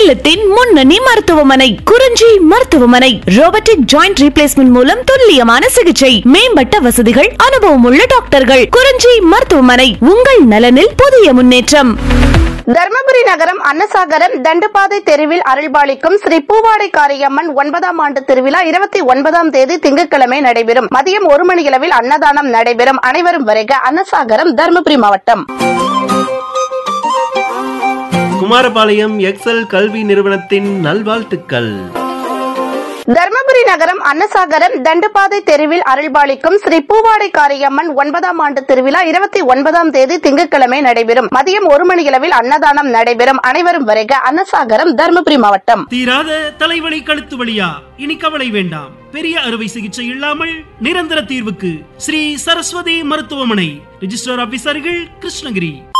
சேலத்தின் முன்னணி மருத்துவமனை குறிஞ்சி மருத்துவமனை ரோபோட்டிக் ஜாயிண்ட் ரீப்ளேஸ்மெண்ட் மூலம் துல்லியமான சிகிச்சை மேம்பட்ட வசதிகள் அனுபவம் உள்ள டாக்டர்கள் குறிஞ்சி மருத்துவமனை உங்கள் நலனில் புதிய முன்னேற்றம் தர்மபுரி நகரம் அன்னசாகரம் தண்டுபாதை தெருவில் அருள்பாலிக்கும் ஸ்ரீ பூவாடை காரியம்மன் ஒன்பதாம் ஆண்டு திருவிழா இருபத்தி ஒன்பதாம் தேதி திங்கட்கிழமை நடைபெறும் மதியம் ஒரு மணியளவில் அன்னதானம் நடைபெறும் அனைவரும் வருக அன்னசாகரம் தர்மபுரி மாவட்டம் குமாரபாளையம் எக்ஸல் கல்வி நிறுவனத்தின் நல்வாழ்த்துக்கள் தர்மபுரி நகரம் அன்னசாகரம் தண்டுபாதை தெருவில் அருள்பாலிக்கும் ஸ்ரீ பூவாடை காரியம்மன் ஒன்பதாம் ஆண்டு திருவிழா இருபத்தி ஒன்பதாம் தேதி திங்கட்கிழமை நடைபெறும் மதியம் ஒரு மணியளவில் அன்னதானம் நடைபெறும் அனைவரும் வருக அன்னசாகரம் தர்மபுரி மாவட்டம் தீராத தலைவலி கழுத்து வலியா இனி கவலை வேண்டாம் பெரிய அறுவை சிகிச்சை இல்லாமல் நிரந்தர தீர்வுக்கு ஸ்ரீ சரஸ்வதி மருத்துவமனை ரிஜிஸ்டர் ஆபீசர்கள் கிருஷ்ணகிரி